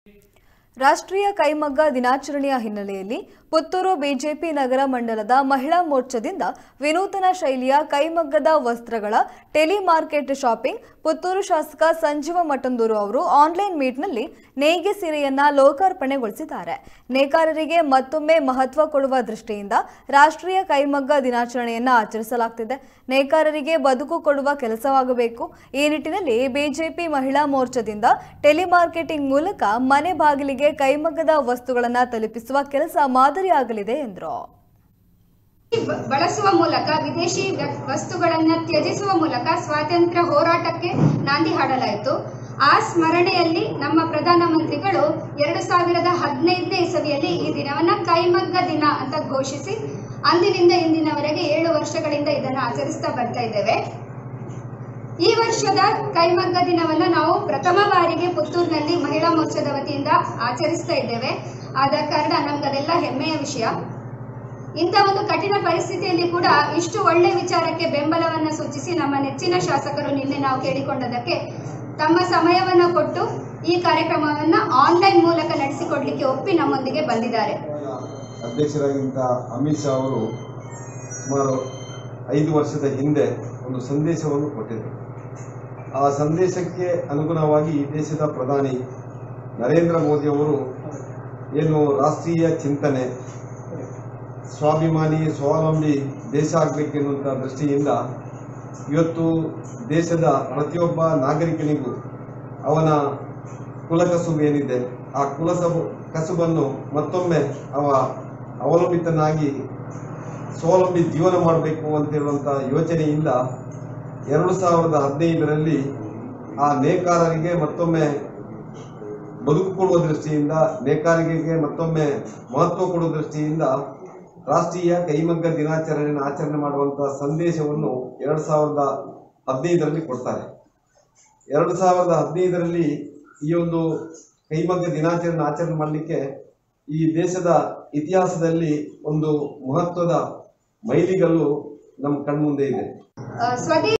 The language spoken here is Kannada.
ರಾಷ್ಟ್ರೀಯ ಕೈಮಗ್ಗ ದಿನಾಚರಣೆಯ ಹಿನ್ನೆಲೆಯಲ್ಲಿ ಪುತ್ತೂರು ಬಿಜೆಪಿ ನಗರ ಮಂಡಲದ ಮಹಿಳಾ ಮೋರ್ಚಾದಿಂದ ವಿನೂತನ ಶೈಲಿಯ ಕೈಮಗ್ಗದ ವಸ್ತ್ರಗಳ ಟೆಲಿ ಮಾರ್ಕೆಟ್ ಶಾಪಿಂಗ್ ಪುತ್ತೂರು ಶಾಸಕ ಸಂಜೀವ ಮಠಂದೂರು ಅವರು ಆನ್ಲೈನ್ ಮೀಟ್ನಲ್ಲಿ ನೇಯ್ಗೆ ಸೀರೆಯನ್ನ ಲೋಕಾರ್ಪಣೆಗೊಳಿಸಿದ್ದಾರೆ ನೇಕಾರರಿಗೆ ಮತ್ತೊಮ್ಮೆ ಮಹತ್ವ ಕೊಡುವ ದೃಷ್ಟಿಯಿಂದ ರಾಷ್ಟ್ರೀಯ ಕೈಮಗ್ಗ ದಿನಾಚರಣೆಯನ್ನ ಆಚರಿಸಲಾಗುತ್ತಿದೆ ನೇಕಾರರಿಗೆ ಬದುಕು ಕೊಡುವ ಕೆಲಸವಾಗಬೇಕು ಈ ನಿಟ್ಟಿನಲ್ಲಿ ಬಿಜೆಪಿ ಮಹಿಳಾ ಮೋರ್ಚಾದಿಂದ ಟೆಲಿಮಾರ್ಕೆಟಿಂಗ್ ಮೂಲಕ ಮನೆ ಬಾಗಿಲಿಗೆ ಕೈಮಗ್ಗದ ವಸ್ತುಗಳನ್ನು ತಲುಪಿಸುವ ಕೆಲಸ ಮಾದರಿಯಾಗಲಿದೆ ಎಂದರು ಬ- ಬಳಸುವ ಮೂಲಕ ವಿದೇಶಿ ವ್ಯ- ವಸ್ತುಗಳನ್ನ ತ್ಯಜಿಸುವ ಮೂಲಕ ಸ್ವಾತಂತ್ರ್ಯ ಹೋರಾಟಕ್ಕೆ ನಾಂದಿ ಹಾಡಲಾಯಿತು ಆ ಸ್ಮರಣೆಯಲ್ಲಿ ನಮ್ಮ ಪ್ರಧಾನಮಂತ್ರಿಗಳು ಎರಡು ಸಾವಿರದ ಹದಿನೈದನೇ ಇಸವಿಯಲ್ಲಿ ಈ ದಿನವನ್ನ ಕೈಮಗ್ಗ ದಿನ ಅಂತ ಘೋಷಿಸಿ ಅಂದಿನಿಂದ ಇಂದಿನವರೆಗೆ ಏಳು ವರ್ಷಗಳಿಂದ ಇದನ್ನು ಆಚರಿಸ್ತಾ ಬರ್ತಾ ಇದ್ದೇವೆ ಈ ವರ್ಷದ ಕೈಮಗ್ಗ ದಿನವನ್ನ ನಾವು ಪ್ರಥಮ ಬಾರಿಗೆ ಪುತ್ತೂರಿನಲ್ಲಿ ಮಹಿಳಾ ಮೋರ್ಚಾದ ವತಿಯಿಂದ ಆಚರಿಸ್ತಾ ಇದ್ದೇವೆ ಆದ ಕಾರಣ ನಮ್ಗದೆಲ್ಲ ಹೆಮ್ಮೆಯ ವಿಷಯ ಇಂಥ ಒಂದು ಕಠಿಣ ಪರಿಸ್ಥಿತಿಯಲ್ಲಿ ಕೂಡ ಇಷ್ಟು ಒಳ್ಳೆ ವಿಚಾರಕ್ಕೆ ಬೆಂಬಲವನ್ನ ಸೂಚಿಸಿ ನಮ್ಮ ನೆಚ್ಚಿನ ಶಾಸಕರು ನಿನ್ನೆ ನಾವು ಕೇಳಿಕೊಂಡದಕ್ಕೆ ತಮ್ಮ ಸಮಯವನ್ನ ಕೊಟ್ಟು ಈ ಕಾರ್ಯಕ್ರಮವನ್ನ ಆನ್ಲೈನ್ ಮೂಲಕ ನಡೆಸಿಕೊಡ್ಲಿಕ್ಕೆ ಒಪ್ಪಿ ನಮ್ಮೊಂದಿಗೆ ಬಂದಿದ್ದಾರೆ ಅಧ್ಯಕ್ಷರಾಗಿದ್ದ ಅಮಿತ್ ಶಾ ಅವರು ಸುಮಾರು ಐದು ವರ್ಷದ ಹಿಂದೆ ಒಂದು ಸಂದೇಶವನ್ನು ಕೊಟ್ಟಿದ್ದರು ಆ ಸಂದೇಶಕ್ಕೆ ಅನುಗುಣವಾಗಿ ಈ ದೇಶದ ಪ್ರಧಾನಿ ನರೇಂದ್ರ ಮೋದಿ ಅವರು ಏನು ರಾಷ್ಟ್ರೀಯ ಚಿಂತನೆ ಸ್ವಾಭಿಮಾನಿ ಸ್ವಾವಲಂಬಿ ದೇಶ ಆಗಬೇಕೆನ್ನುವಂಥ ದೃಷ್ಟಿಯಿಂದ ಇವತ್ತು ದೇಶದ ಪ್ರತಿಯೊಬ್ಬ ನಾಗರಿಕನಿಗೂ ಅವನ ಕುಲಕಸುಬು ಏನಿದೆ ಆ ಕುಲಸಬು ಕಸುಬನ್ನು ಮತ್ತೊಮ್ಮೆ ಅವ ಅವಲಂಬಿತನಾಗಿ ಸ್ವಾವಲಂಬಿ ಜೀವನ ಮಾಡಬೇಕು ಅಂತಿರುವಂಥ ಯೋಚನೆಯಿಂದ ಎರಡು ಸಾವಿರದ ಹದಿನೈದರಲ್ಲಿ ಆ ನೇಕಾರರಿಗೆ ಮತ್ತೊಮ್ಮೆ ಬದುಕು ಕೊಡುವ ದೃಷ್ಟಿಯಿಂದ ನೇಕಾರಿಕೆಗೆ ಮತ್ತೊಮ್ಮೆ ಮಹತ್ವ ಕೊಡುವ ದೃಷ್ಟಿಯಿಂದ ರಾಷ್ಟ್ರೀಯ ಕೈಮಗ್ಗ ದಿನಾಚರಣೆಯನ್ನು ಆಚರಣೆ ಮಾಡುವಂತಹ ಸಂದೇಶವನ್ನು ಎರಡು ಸಾವಿರದ ಹದಿನೈದರಲ್ಲಿ ಕೊಡ್ತಾರೆ ಎರಡು ಸಾವಿರದ ಹದಿನೈದರಲ್ಲಿ ಈ ಒಂದು ಕೈಮಗ್ಗ ದಿನಾಚರಣೆ ಆಚರಣೆ ಮಾಡಲಿಕ್ಕೆ ಈ ದೇಶದ ಇತಿಹಾಸದಲ್ಲಿ ಒಂದು ಮಹತ್ವದ ಮೈಲಿಗಲ್ಲು ನಮ್ಮ ಕಣ್ಮುಂದೆ ಇದೆ ಆ, ಸ್ವದೇಶಿ